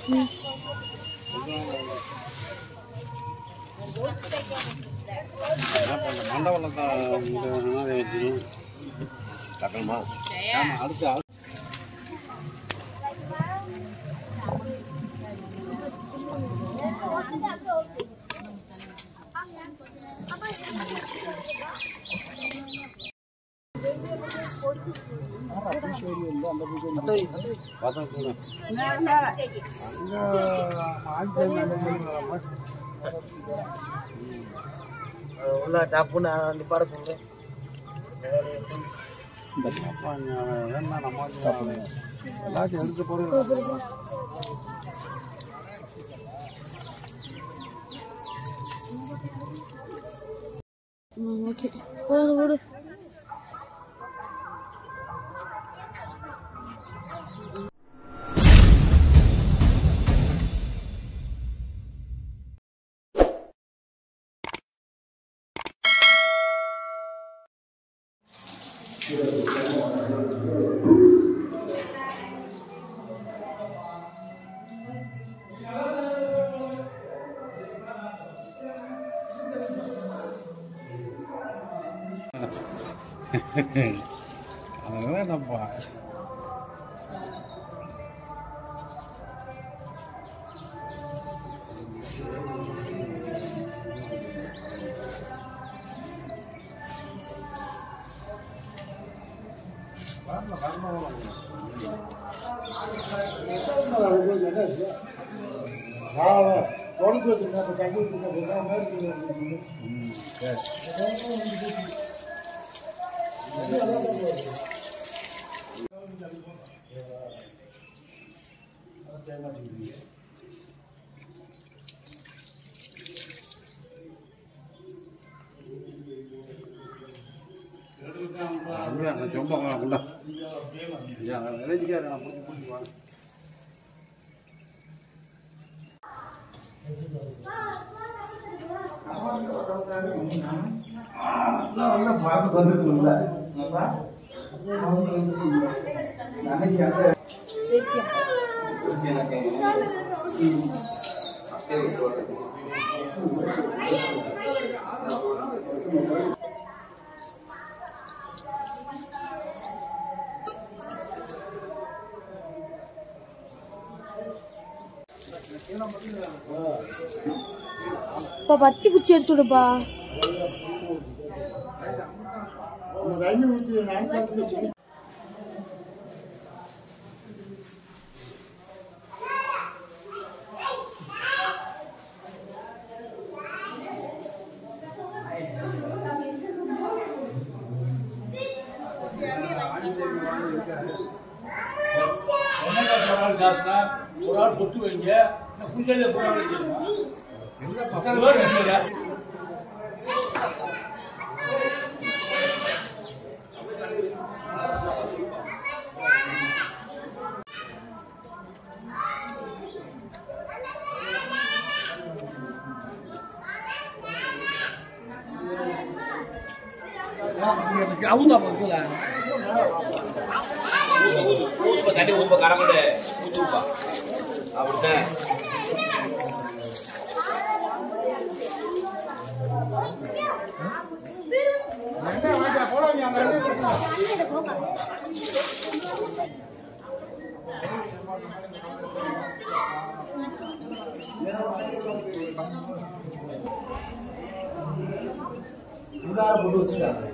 மண்டபம் வச்சுக்கணும் கட்டணுமா ஆமாம் அடுத்து அடுத்து பார்த்தா கூட உள்ள டப்புன்னு நிப்பாட சொல்றேன் இந்த பாப்பா இங்க வேணா நம்ம வந்து எல்லாத்தையும் எடுத்து போடுங்க ஓகே போது போடு அதெல்லாம் நம்ம தொடர்ந்து வச்சிருக்கேன் இப்போ தண்ணி கொடுத்தா மாதிரி அப்படியே அந்த சொம்ப கொண்டா ஐயா விளைஞ்சிக்காரு நான் பிடிச்சி பிடிச்சி வாங்க அப்பா பத்தி குச்சி எடுத்து விடுப்பா தண்ணி ஊற்றி நினைச்சாச்சு செடி ஒரு ஆள் தொட்டு வைங்க இன்னும் பூஜையில போட வைக்கணுமா பக்கத்துல பேர் வைக்கல அவுதா பக்கத்துல ஊதுப்பா தண்ணி ஊதுப்பா கரங்கொண்டு ஊத்துப்பா அப்படித்தான் போட்டு வச்சுட்டாங்க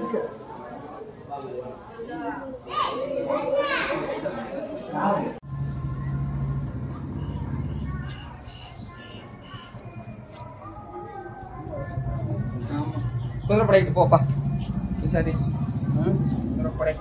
குதிரைப்படைக்கு போப்பா சரி குதிரைப்படை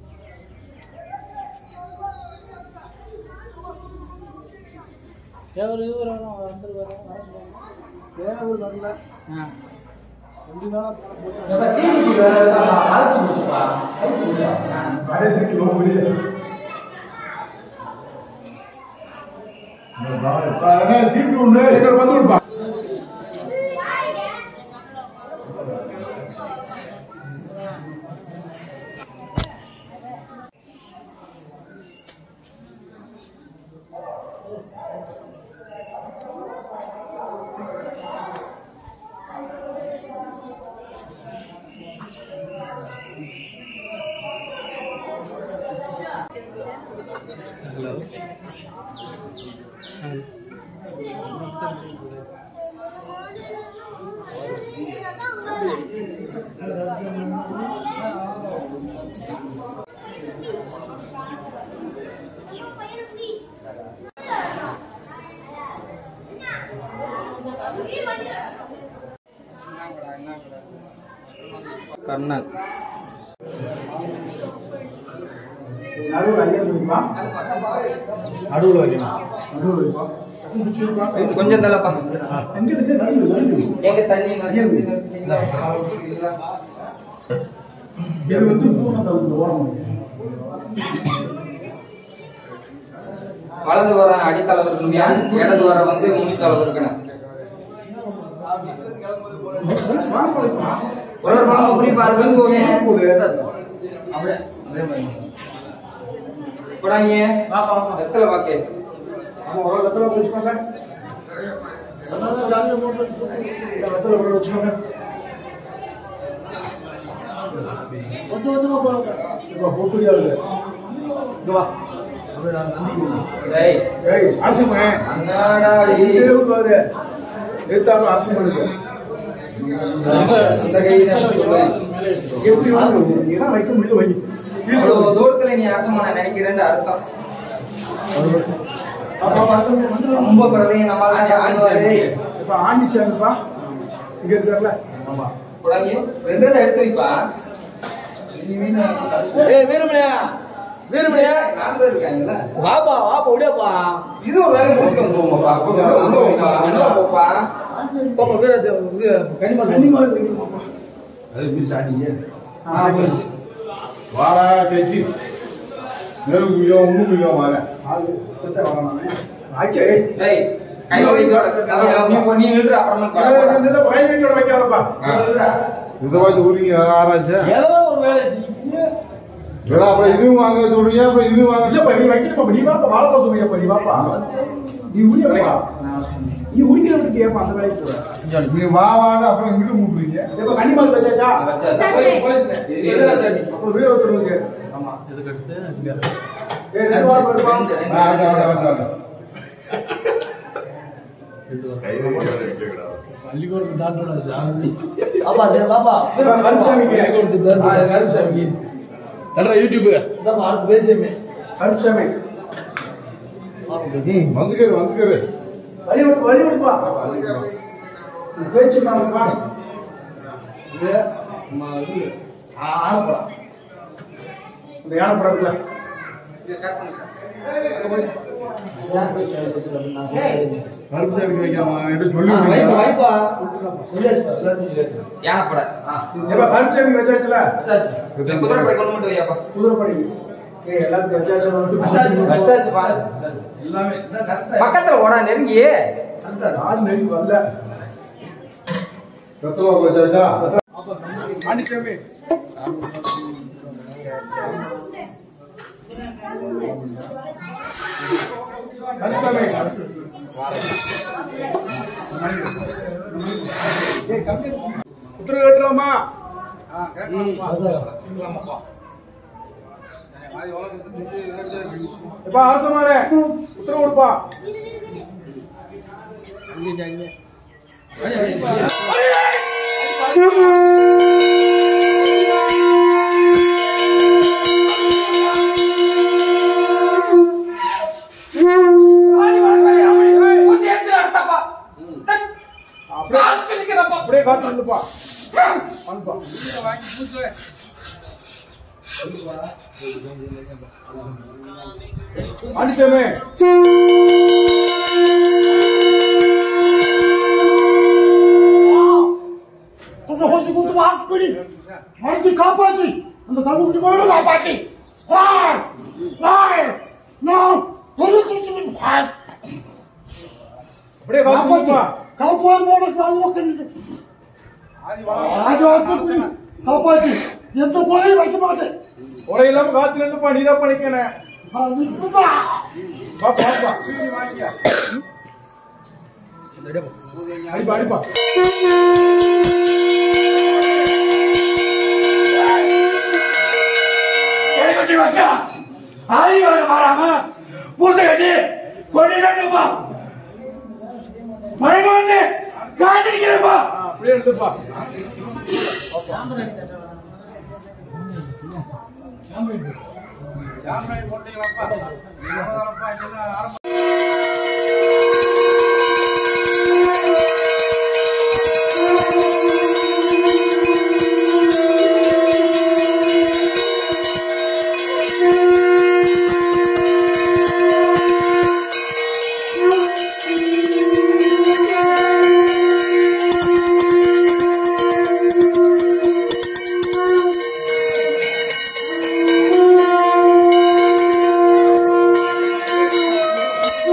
தேவர் இவர் வந்து தேவர் வரல ரெண்டு நாளா போட்டு தீட்டு ஒண்ணு வந்து விடுப்பா கர்ணன் நடுவில் ஐயா வைப்பா நடுவில் வைக்கணும் நடுவில் வைப்பா கொஞ்சம் தள்ளப்பா எங்க இருக்கு நடுவில் நடுவில் எங்க தண்ணி இது வந்து மூணாவது தகுந்த ஓரம் வலது வர அடித்தளவு இருக்கணும் இடது வர வந்து முன்னித்தளவு இருக்கணும் வாழைப்பழப்பா ஒரு ஒரு மாமா அப்படி பாரு வந்து போங்க அப்படியே அதே மாதிரி போடாங்க எத்தனை பாக்கே ஆமா ஒரு வெத்தலை வச்சுக்கோங்க வெத்தலை கூட வச்சுக்கோங்க கொஞ்சம் கொஞ்சமா போடுங்க இப்போ பொட்டுடியா இருக்கு இங்க வா அப்படியே நான் நந்தி டேய் ஏய் அரசுமே அண்ணாடாடி. பாரு எடுத்தாலும் அரசு இருக்கு இந்த கை தான் சொல்லுவேன். எப்படி வாங்க நீங்க வைக்க முடியல வை கீழே அவ்வளவு தூரத்துல நீ அரசமான நினைக்கிறேன்னு அர்த்தம் அப்பா வந்து வந்து ரொம்ப பிரதையும் நம்மளால ஆடுவாரு இப்ப ஆண்டிச்சாங்கப்பா இங்க இருக்கார்ல போடாங்க ரெண்டு ரெண்டு எடுத்து வைப்பா நீ வீணா ஏய் வீரமணியா வீரமணியா நாலு பேர் இருக்காங்கல்ல வாப்பா வாப்பா விடியாப்பா இது ஒரு வேலை முடிச்சுக்க போவோம்ப்பா அப்போ உள்ள போப்பா உள்ள போப்பா பாப்பா வீராஜ் இது கனிமா கண்டிப்பா இருக்கு அது மீறி சாட்டிங்க ஆ, சரி. வாடா கட்சி நெருப்பு குடிக்கும் உண்ணு குடிக்கும் வரேன் ஆளு செத்த வரணும் ஆச்சே டேய் கை வைக்க நீ நீ நின்று அப்புறமா படம் போடா. கை வீட்டோட வைக்காதப்பா நீ நில்லுடா. இதை பார்த்து உரிங்க ஆராய்ச்சா ஏதோ ஒரு வேலை செஞ்சு வேணா அப்புறம் இதுவும் வாங்க சொல்றீங்க அப்புறம் இதுவும் வாங்க இல்லப்பா நீ வைக்கணுமா நீ வாப்பா வாழைப்பழத்து உரியப்பா நீ வாப்பா நீ உரியப்பா நீ உரிக்கிறவனுக்கு ஏப்பா அந்த வேலைக்கு போற நீ வா வாங்க அப்புறம் இங்கிட்டு கூப்பிடுறீங்க இப்ப கன்னிமால் வச்சாச்சா வச்சாச்சா? போயிடுச்சு எதிரா சாட்டி அப்புறம் வீரவத்தனுக்கு ஆமா இதுக்கு அடுத்து ஏய் ரெண்டு வாரம் இருப்பா ஆ, வாடா, வாடா, வாடா. பள்ளிக்கூடத்துக்கு தாண்டணும் சாமி பாப்பா அதே பாப்பா கருப்புசாமிக்கு. பள்ளிக்கூடத்துக்கு தாண்டணும் கருப்புசாமிக்கு தடுற யூடியூப் இதாப்பா அடுத்து பேசியுமே கருப்புசாமி ம் வந்துக்காரு வந்துக்காரு வழி விடு வழி விடுப்பா பேச்சு நாமப்பா இது நம்ம இது ஆனப்படம் இந்த யானை படத்துல கருப்புசாமி வைக்காம என்று சொல்லி வைப்பா விடுங்க. வைப்பா சொல்லியாச்சு எல்லாத்தையும் சொல்லியாச்சு யானைப்படை. ஏப்பா கருப்புசாமி வச்சாச்சுல வச்சாச்சு குதிரைப்படை கொண்டு மட்டும் வையாப்பா. குதிரைப்படைக்கு ஏய் எல்லாத்துக்கும் வச்சாச்சு வச்சாச்சு. வச்சாச்சு பாரு. எல்லாமே இதான் கரெக்டா பக்கத்துல ஓடா நெருங்கி கரெக்டா யாரு நெருங்கி வரல ரத்தமா போச்சாச்சா ஆண்டிச்சாமி கருப்புசாமி ஏய் கம்பி உத்தரவு கட்டுறாமா ஆ கேட்கலாம்ப்பா அது வளர்க்கறதுக்கு எப்பா அரசமாரே உத்தரவு கொடுப்பா அப்படியே காத்து நின்னுப்பா வந்துப்பா ஆண்டிச்சாமி அந்த ஹோசி கொடுத்து வாக்குப்படி மனத்தை காப்பாற்றி அந்த கல்லுக்குட்டி போயிட காப்பாற்றி வாய் வாய் நான் ஒரு குடிச்சு வாய் அப்படியே காத்து காப்பாற்றி நின்னுப்பா காப்பாறு போன கால்வாக்கு ராஜவாக்கு காப்பாற்றி எந்த குறையும் வைக்க மாட்டேன் உரை இல்லாம காத்து நின்னுப்பா நீதான் பண்ணிக்கணும் நான் நிற்பா பாப்பா பாப்பா அடிப்பா அடிப்பா கட்டி வச்சா ஆதி வராம பூசை கட்டி பண்ணிதாங்கப்பா மயங்க வந்து காத்திருக்கிறேன்ப்பா அப்படியே எடுத்துப்பா சாம்பிராணி போட்டீங்களாப்பா ஆரம்பம் ஆரம்பம் ஆ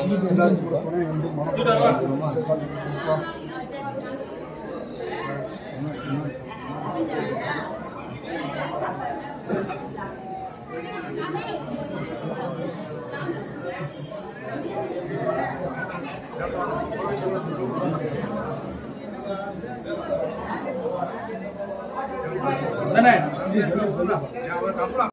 தானே